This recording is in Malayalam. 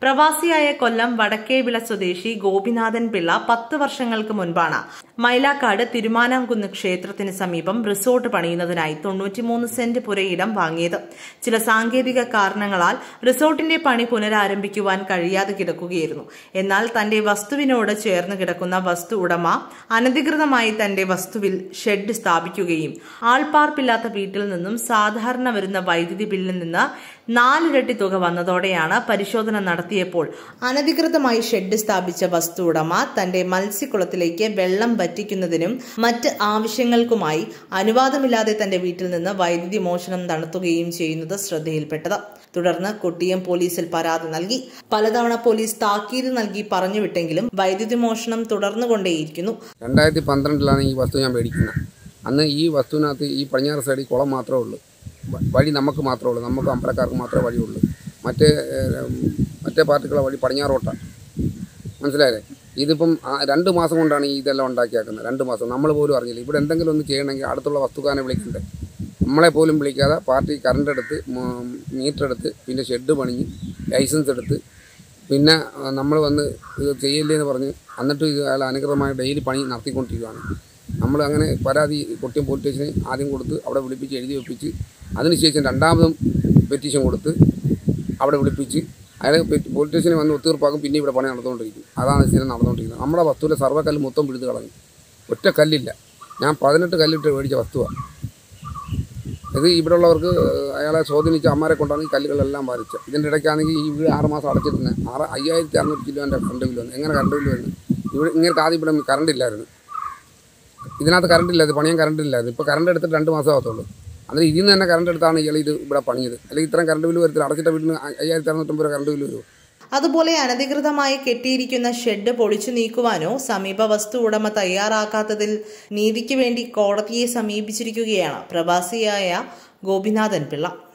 പ്രവാസിയായ കൊല്ലം വടക്കേവിള സ്വദേശി ഗോപിനാഥൻ പിള്ള പത്ത് വർഷങ്ങൾക്ക് മുൻപാണ് മൈലാക്കാട് തിരുമാനാംകുന്ന് ക്ഷേത്രത്തിന് സമീപം റിസോർട്ട് പണിയുന്നതിനായി തൊണ്ണൂറ്റിമൂന്ന് സെന്റ് പുരയിടം വാങ്ങിയത് ചില സാങ്കേതിക കാരണങ്ങളാൽ റിസോർട്ടിന്റെ പണി പുനരാരംഭിക്കുവാൻ കഴിയാതെ കിടക്കുകയായിരുന്നു എന്നാൽ തന്റെ വസ്തുവിനോട് ചേർന്ന് കിടക്കുന്ന വസ്തു ഉടമ അനധികൃതമായി തന്റെ വസ്തുവിൽ ഷെഡ് സ്ഥാപിക്കുകയും ആൾപ്പാർപ്പില്ലാത്ത വീട്ടിൽ നിന്നും സാധാരണ വരുന്ന വൈദ്യുതി ബില്ലിൽ നിന്ന് നാലിരട്ടി തുക വന്നതോടെയാണ് പരിശോധന നടത്തിയപ്പോൾ അനധികൃതമായി ഷെഡ് സ്ഥാപിച്ച വസ്തു ഉടമ തന്റെ മത്സ്യക്കുളത്തിലേക്ക് വെള്ളം വറ്റിക്കുന്നതിനും മറ്റ് ആവശ്യങ്ങൾക്കുമായി അനുവാദമില്ലാതെ തന്റെ വീട്ടിൽ നിന്ന് വൈദ്യുതി മോഷണം നടത്തുകയും ചെയ്യുന്നത് ശ്രദ്ധയിൽപ്പെട്ടത് തുടർന്ന് കൊട്ടിയം പോലീസിൽ പരാതി നൽകി പലതവണ പോലീസ് താക്കീത് നൽകി പറഞ്ഞുവിട്ടെങ്കിലും വൈദ്യുതി മോഷണം തുടർന്നുകൊണ്ടേയിരിക്കുന്നു രണ്ടായിരത്തി പന്ത്രണ്ടിലാണ് ഈ വസ്തു ഞാൻ മേടിക്കുന്നത് അന്ന് ഈ വസ്തുവിനകത്ത് ഈ പടിഞ്ഞാറ് സൈഡിൽ കുളം മാത്രമേ ഉള്ളൂ വ- വഴി നമുക്ക് മാത്രമേ ഉള്ളൂ നമുക്ക് അമ്പലക്കാർക്ക് മാത്രമേ വഴിയുള്ളൂ മറ്റേ ഏഹ്, മറ്റേ പാർട്ടിക്കുള്ള വഴി പടിഞ്ഞാറോട്ടാണ് മനസ്സിലായില്ലേ ഇതിപ്പം ആ രണ്ട് മാസം കൊണ്ടാണ് ഈ ഇതെല്ലാം ഉണ്ടാക്കിയാക്കുന്നത് രണ്ട് മാസം നമ്മൾ പോലും അറിഞ്ഞില്ല ഇവിടെ എന്തെങ്കിലും ഒന്ന് ചെയ്യണമെങ്കിൽ അടുത്തുള്ള വസ്തുക്കാരനെ വിളിക്കണ്ടേ നമ്മളെ പോലും വിളിക്കാതെ പാർട്ടി കറണ്ട് എടുത്ത് മീറ്റർ എടുത്ത് പിന്നെ ഷെഡ് പണിഞ്ഞ് ലൈസൻസ് എടുത്ത് പിന്നെ നമ്മൾ വന്ന് ഇത് ചെയ്യില്ലേ എന്ന് പറഞ്ഞ് എന്നിട്ട് ഇത് അയാൾ അനുഗ്രഹമായി ഡെയിലി പണി നടത്തിക്കൊണ്ടിരിക്കുകയാണ് നമ്മൾ അങ്ങനെ പരാതി കൊട്ടിയം പോലീസ് സ്റ്റേഷന് ആദ്യം കൊടുത്ത് അവിടെ വിളിപ്പിച്ച് എഴുതി വെപ്പിച്ച് അതിനുശേഷം രണ്ടാമതും പെറ്റീഷൻ കൊടുത്ത് അവിടെ വിളിപ്പിച്ച് അയാൾ പെറ്റ് പോലീസ് സ്റ്റേഷനിൽ വന്ന് ഒത്തീർപ്പാക്കും പിന്നെ ഇവിടെ പണി നടന്നുകൊണ്ടിരിക്കും അതാണ് സ്ഥിരം നടന്നുകൊണ്ടിരിക്കുന്നത് നമ്മുടെ വസ്തുവിലെ സർവ്വക്കല്ല് മൊത്തം പിഴുത് കളഞ്ഞു ഒറ്റ കല്ലില്ല ഞാൻ പതിനെട്ട് കല്ലിട്ട് മേടിച്ച വസ്തുവാണ് ഇത് ഇവിടെ ഉള്ളവർക്ക് അയാളെ സ്വാധീനിച്ച അമ്മമാരെ കൊണ്ടാണ് ഈ കല്ലുകളെല്ലാം ബാധിച്ചത് ഇതിൻ്റെ ഇടയ്ക്കാണെങ്കിൽ ഈ വീട് ആറ് മാസം അടച്ചിരുന്നത് ആറ് അയ്യായിരത്തി അറുന്നൂറ് കിലോൻ്റെ കറണ്ട് ബില്ല് വന്നു എങ്ങനെ കറണ്ട് ബില്ല് വരുന്നത് ഇവിടെ ഇങ്ങനെ ആദ്യം ഇവിടെ കറണ്ട് ഇല്ലായിരുന്നു ഇതിനകത്ത് കറണ്ട് ഇല്ലായിരുന്നു പണിയാൻ കറണ്ട് ഇല്ലായിരുന്നു ഇപ്പോൾ കറണ്ട് എടുത്തിട്ട് രണ്ട് മാസം ആകത്തുള്ളൂ അതിൽ ഇതിൽ നിന്ന് തന്നെ കറണ്ട് എടുത്താണ് ഇയാൾ ഇത് ഇവിടെ പണിയത് അല്ലെങ്കിൽ ഇത്രയും കറണ്ട് ബില്ല് വരത്തില്ല അടച്ചിട്ട വീടിന് അയ്യായിരത്തി അറുന്നൂറ്റമ്പത് രൂപ കറണ്ട് ബില്ല് വരുമോ അതുപോലെ അനധികൃതമായി കെട്ടിയിരിക്കുന്ന ഷെഡ് പൊളിച്ചു നീക്കുവാനോ സമീപ വസ്തു ഉടമ തയ്യാറാക്കാത്തതിൽ നീതിക്ക് വേണ്ടി കോടതിയെ സമീപിച്ചിരിക്കുകയാണ് പ്രവാസിയായ ഗോപിനാഥൻ പിള്ള